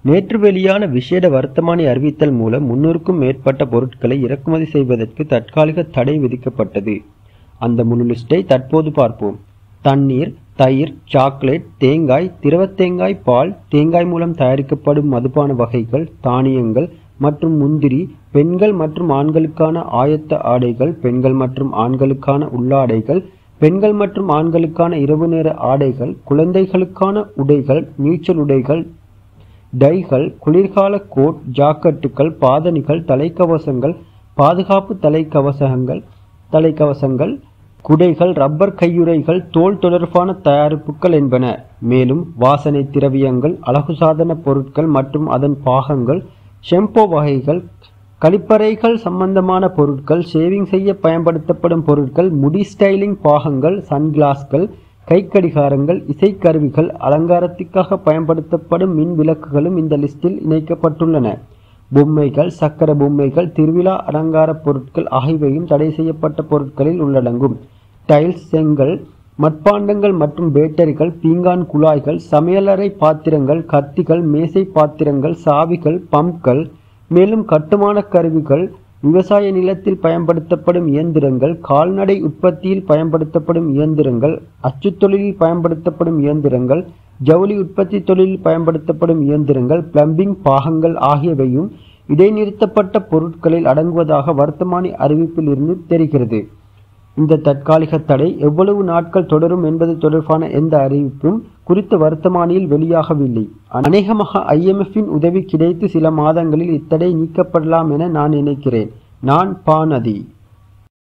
நேற்று வெளியான விசேட வர்த்தமானி அறிவித்தல் மூலம் முன்னூறுக்கும் மேற்பட்ட பொருட்களை இறக்குமதி செய்வதற்கு தற்காலிக தடை விதிக்கப்பட்டது அந்த முழு லிஸ்டை தற்போது பார்ப்போம் தண்ணீர் தயிர் சாக்லேட் தேங்காய் திரவத்தேங்காய் பால் தேங்காய் மூலம் தயாரிக்கப்படும் மதுபான வகைகள் தானியங்கள் மற்றும் முந்திரி பெண்கள் மற்றும் ஆண்களுக்கான ஆயத்த ஆடைகள் பெண்கள் மற்றும் ஆண்களுக்கான உள்ளாடைகள் பெண்கள் மற்றும் ஆண்களுக்கான இரவு நேர ஆடைகள் குழந்தைகளுக்கான உடைகள் நீச்சல் உடைகள் டைகள் குளிர்கால கோட் ஜாக்கெட்டுகள் பாதணிகள் தலைக்கவசங்கள் பாதுகாப்பு தலைக்கவசங்கள் தலைக்கவசங்கள் குடைகள் ரப்பர் கையுறைகள் தோல் தொடர்பான தயாரிப்புகள் என்பன மேலும் வாசனை திரவியங்கள் அழகு சாதன பொருட்கள் மற்றும் அதன் பாகங்கள் ஷெம்போ வகைகள் கழிப்பறைகள் சம்பந்தமான பொருட்கள் ஷேவிங் செய்ய பயன்படுத்தப்படும் பொருட்கள் முடி ஸ்டைலிங் பாகங்கள் சன்கிளாஸ்கள் கைக்கடிகாரங்கள் இசைக்கருவிகள் அலங்காரத்திற்காக பயன்படுத்தப்படும் மின் விளக்குகளும் இந்த லிஸ்டில் இணைக்கப்பட்டுள்ளன பொம்மைகள் சக்கர பொம்மைகள் திருவிழா அலங்கார பொருட்கள் ஆகியவையும் தடை செய்யப்பட்ட பொருட்களில் உள்ளடங்கும் டைல்ஸ் செங்கல் மட்பாண்டங்கள் மற்றும் பேட்டரிகள் பீங்கான் குழாய்கள் சமையலறை பாத்திரங்கள் கத்திகள் மேசை பாத்திரங்கள் சாவிகள் பம்ப்கள் மேலும் கட்டுமான கருவிகள் விவசாய நிலத்தில் பயன்படுத்தப்படும் இயந்திரங்கள் கால்நடை உற்பத்தியில் பயன்படுத்தப்படும் இயந்திரங்கள் அச்சுத் தொழிலில் பயன்படுத்தப்படும் இயந்திரங்கள் ஜவுளி உற்பத்தி தொழிலில் பயன்படுத்தப்படும் இயந்திரங்கள் பிளம்பிங் பாகங்கள் ஆகியவையும் இடைநிறுத்தப்பட்ட பொருட்களில் அடங்குவதாக வர்த்தமானி அறிவிப்பில் இருந்து தெரிகிறது இந்த தற்காலிக தடை எவ்வளவு நாட்கள் தொடரும் என்பது தொடர்பான எந்த அறிவிப்பும் குறித்த வர்த்தமானியில் வெளியாகவில்லை அநேகமாக ஐஎம்எஃப்பின் உதவி கிடைத்து சில மாதங்களில் இத்தடை நீக்கப்படலாம் என நான் நினைக்கிறேன் நான் பானதி